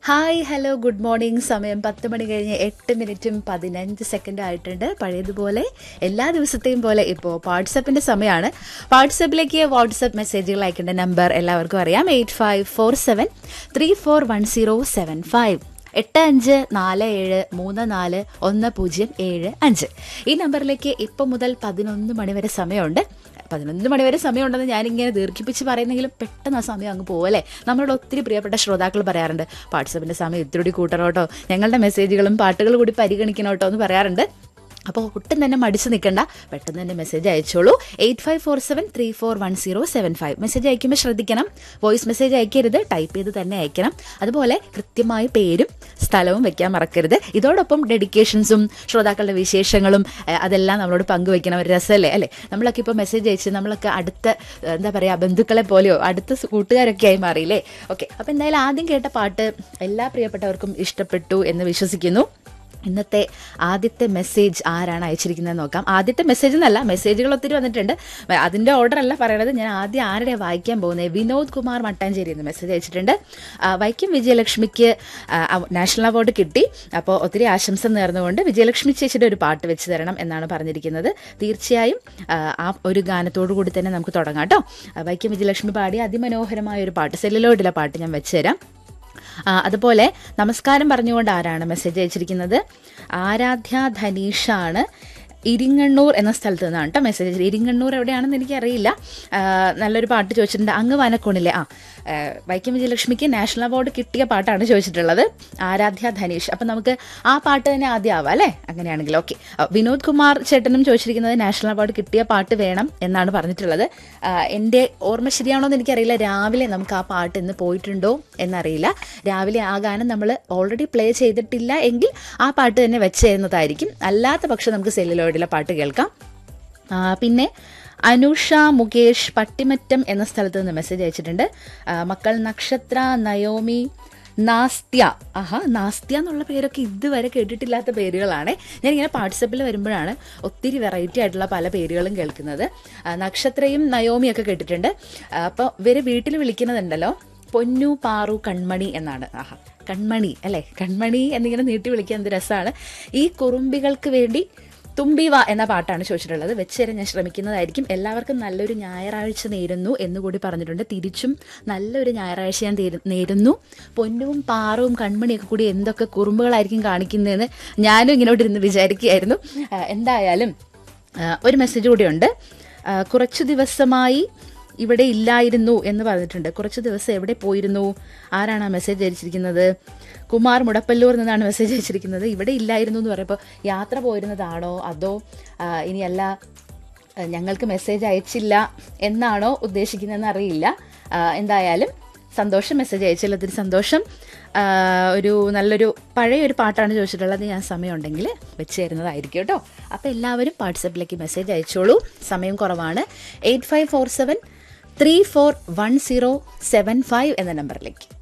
hi hello good morning സമയം പത്ത് മണി കഴിഞ്ഞ് എട്ട് മിനിറ്റും പതിനഞ്ച് സെക്കൻഡും ആയിട്ടുണ്ട് പഴയതുപോലെ എല്ലാ ദിവസത്തെയും പോലെ ഇപ്പോൾ വാട്സപ്പിൻ്റെ സമയമാണ് വാട്സപ്പിലേക്ക് വാട്സപ്പ് മെസ്സേജുകൾ അയക്കേണ്ട നമ്പർ എല്ലാവർക്കും അറിയാം eight five four seven three four one zero seven five എട്ട് അഞ്ച് നാല് ഏഴ് മൂന്ന് നാല് ഒന്ന് പൂജ്യം ഏഴ് അഞ്ച് ഈ നമ്പറിലേക്ക് ഇപ്പം മുതൽ പതിനൊന്ന് മണി വരെ സമയമുണ്ട് പതിനൊന്ന് മണി വരെ സമയമുണ്ടെന്ന് ഞാനിങ്ങനെ ദീർഘിപ്പിച്ച് പറയുന്നെങ്കിലും പെട്ടെന്ന് ആ സമയം അങ്ങ് പോവല്ലേ നമ്മളോട് ഒത്തിരി പ്രിയപ്പെട്ട ശ്രോതാക്കൾ പറയാറുണ്ട് വാട്സപ്പിൻ്റെ സമയം ഇത്തിരി കൂട്ടണം കേട്ടോ ഞങ്ങളുടെ മെസ്സേജുകളും പാട്ടുകളും കൂടി പരിഗണിക്കണം കേട്ടോ എന്ന് പറയാറുണ്ട് അപ്പോൾ ഒട്ടും തന്നെ മടിച്ചു നിൽക്കണ്ട പെട്ടെന്ന് തന്നെ മെസ്സേജ് അയച്ചോളൂ eight five four seven three four one zero seven five message അയക്കുമ്പോൾ ശ്രദ്ധിക്കണം വോയിസ് മെസ്സേജ് അയക്കരുത് ടൈപ്പ് ചെയ്ത് തന്നെ അയക്കണം അതുപോലെ കൃത്യമായി പേരും സ്ഥലവും വെക്കാൻ മറക്കരുത് ഇതോടൊപ്പം ഡെഡിക്കേഷൻസും ശ്രോതാക്കളുടെ വിശേഷങ്ങളും ഏഹ്, അതെല്ലാം നമ്മളോട് പങ്കുവെക്കണം ഒരു രസമല്ലേ അല്ലേ നമ്മളൊക്കെ ഇപ്പോൾ മെസ്സേജ് അയച്ച് നമ്മളൊക്കെ അടുത്ത ഏഹ്, എന്താ പറയുക ബന്ധുക്കളെ പോലെയോ അടുത്ത സു- കൂട്ടുകാരൊക്കെ ആയി മാറിയില്ലേ ഓക്കെ അപ്പോൾ എന്തായാലും ആദ്യം കേട്ട പാട്ട് എല്ലാ പ്രിയപ്പെട്ടവർക്കും ഇഷ്ടപ്പെട്ടു എന്ന് വിശ്വസിക്കുന്നു ഇന്നത്തെ ആദ്യത്തെ മെസ്സേജ് ആരാണ് അയച്ചിരിക്കുന്നത് നോക്കാം ആദ്യത്തെ മെസ്സേജ് എന്നല്ല മെസ്സേജുകൾ ഒത്തിരി വന്നിട്ടുണ്ട് വ- അതിൻ്റെ ഓർഡർ അല്ല പറയണത് ഞാൻ ആദ്യം ആരുടെ വായിക്കാൻ പോകുന്നത് വിനോദ് കുമാർ മട്ടാഞ്ചേരി എന്ന് മെസ്സേജ് അയച്ചിട്ടുണ്ട് ആ, വൈക്കം വിജയലക്ഷ്മിക്ക് ആ, അവ- നാഷണൽ അവാർഡ് കിട്ടി അപ്പോൾ ഒത്തിരി ആശംസ നേർന്നുകൊണ്ട് വിജയലക്ഷ്മി ചേച്ചിയുടെ ഒരു പാട്ട് വെച്ച് തരണം എന്നാണ് പറഞ്ഞിരിക്കുന്നത് തീർച്ചയായും ആ, ആ ഒരു ഗാനത്തോടു കൂടി തന്നെ നമുക്ക് തുടങ്ങാം കേട്ടോ ആ, വൈക്കം വിജയലക്ഷ്മി പാടിയ അതിമനോഹരമായ ഒരു പാട്ട് സെല്ലുലോയിഡിലെ പാട്ട് ഞാൻ വെച്ച് തരാം ആ, അതുപോലെ നമസ്കാരം പറഞ്ഞുകൊണ്ട് ആരാണ് മെസ്സേജ് അയച്ചിരിക്കുന്നത് ആരാധ്യ ധനീഷാണ് ഇരിങ്ങണ്ണൂർ എന്ന സ്ഥലത്ത് നിന്നാണ് കേട്ടോ മെസ്സേജ് അയച്ചത് ഇരിങ്ങണ്ണൂർ എവിടെയാണെന്ന് എനിക്കറിയില്ല ആ, നല്ലൊരു പാട്ട് ചോദിച്ചിട്ടുണ്ട് അങ്ങ് വനക്കോണില്ലേ ആ ആ, വൈക്കം വിജയലക്ഷ്മിക്ക് നാഷണൽ അവാർഡ് കിട്ടിയ പാട്ടാണ് ചോദിച്ചിട്ടുള്ളത് ആരാധ്യ ധനീഷ് അപ്പം നമുക്ക് ആ പാട്ട് തന്നെ ആദ്യം ആവാം അല്ലേ അങ്ങനെയാണെങ്കിൽ ഓക്കെ വിനോദ് കുമാർ ചേട്ടനും ചോദിച്ചിരിക്കുന്നത് നാഷണൽ അവാർഡ് കിട്ടിയ പാട്ട് വേണം എന്നാണ് പറഞ്ഞിട്ടുള്ളത് ആ, എൻ്റെ ഓർമ്മ ശരിയാണോ എന്ന് എനിക്കറിയില്ല രാവിലെ നമുക്ക് ആ പാട്ട് ഇന്ന് പോയിട്ടുണ്ടോ എന്നറിയില്ല രാവിലെ ആ ഗാനം നമ്മൾ ഓൾറെഡി പ്ലേ ചെയ്തിട്ടില്ല എങ്കിൽ ആ പാട്ട് തന്നെ വെച്ച് തരുന്നതായിരിക്കും അല്ലാത്ത പക്ഷം നമുക്ക് സെല്ലുലോയിഡിലെ പാട്ട് കേൾക്കാം ആ, പിന്നെ അനുഷ മുകേഷ് പട്ടിമറ്റം എന്ന സ്ഥലത്ത് നിന്ന് മെസ്സേജ് അയച്ചിട്ടുണ്ട് ആ, മക്കൾ നക്ഷത്ര നയോമി നാസ്ത്യ ആഹാ നാസ്ത്യ എന്നുള്ള പേരൊക്കെ ഇതുവരെ കേട്ടിട്ടില്ലാത്ത പേരുകളാണ് ഞാനിങ്ങനെ വാട്സപ്പിൽ വരുമ്പോഴാണ് ഒത്തിരി വെറൈറ്റി ആയിട്ടുള്ള പല പേരുകളും കേൾക്കുന്നത് ആ, നക്ഷത്രയും നയോമിയൊക്കെ കേട്ടിട്ടുണ്ട് അപ്പോൾ ഇവർ വീട്ടിൽ വിളിക്കുന്നതുണ്ടല്ലോ പൊന്നു പാറു കൺമണി എന്നാണ് ആഹാ കൺമണി അല്ലേ കൺമണി എന്നിങ്ങനെ നീട്ടി വിളിക്കാൻ എന്ത് രസമാണ് ഈ കുറുമ്പികൾക്ക് വേണ്ടി തുമ്പിവ എന്ന പാട്ടാണ് ചോദിച്ചിട്ടുള്ളത് വെച്ചുതരാൻ ഞാൻ ശ്രമിക്കുന്നതായിരിക്കും എല്ലാവർക്കും നല്ലൊരു ഞായറാഴ്ച നേരുന്നു എന്നുകൂടി പറഞ്ഞിട്ടുണ്ട് തിരിച്ചും നല്ലൊരു ഞായറാഴ്ച ഞാൻ തേരു- നേരുന്നു പൊന്നും പാറവും കൺമണിയൊക്കെ കൂടി എന്തൊക്കെ കുറുമ്പുകളായിരിക്കും കാണിക്കുന്നതെന്ന് ഞാനും ഇങ്ങോട്ട് ഇരുന്ന് വിചാരിക്കുകയായിരുന്നു ആ, എന്തായാലും ആ, ഒരു മെസ്സേജ് കൂടിയുണ്ട് ആ, കുറച്ചു ദിവസമായി ഇവിടെ ഇല്ലായിരുന്നു എന്ന് പറഞ്ഞിട്ടുണ്ട് കുറച്ച് ദിവസം എവിടെ പോയിരുന്നു ആരാണ് ആ മെസ്സേജ് അയച്ചിരിക്കുന്നത് കുമാർ മുടപ്പല്ലൂർ നിന്നാണ് മെസ്സേജ് അയച്ചിരിക്കുന്നത് ഇവിടെ ഇല്ലായിരുന്നു എന്ന് പറയുമ്പോൾ യാത്ര പോയിരുന്നതാണോ അതോ ആ, ഇനിയല്ല ആ, ഞങ്ങൾക്ക് മെസ്സേജ് അയച്ചില്ല എന്നാണോ ഉദ്ദേശിക്കുന്നതെന്ന് അറിയില്ല ആ, എന്തായാലും സന്തോഷം മെസ്സേജ് അയച്ചതിൽ ഒത്തിരി സന്തോഷം ആ, ഒരു നല്ലൊരു പഴയ ഒരു പാട്ടാണ് ചോദിച്ചിട്ടുള്ളത് ഞാൻ സമയമുണ്ടെങ്കിൽ വെച്ച് തരുന്നതായിരിക്കും കേട്ടോ അപ്പോൾ എല്ലാവരും വാട്സപ്പിലേക്ക് മെസ്സേജ് അയച്ചോളൂ സമയം കുറവാണ് eight five four seven three four one zero seven five എന്ന നമ്പറിലേക്ക്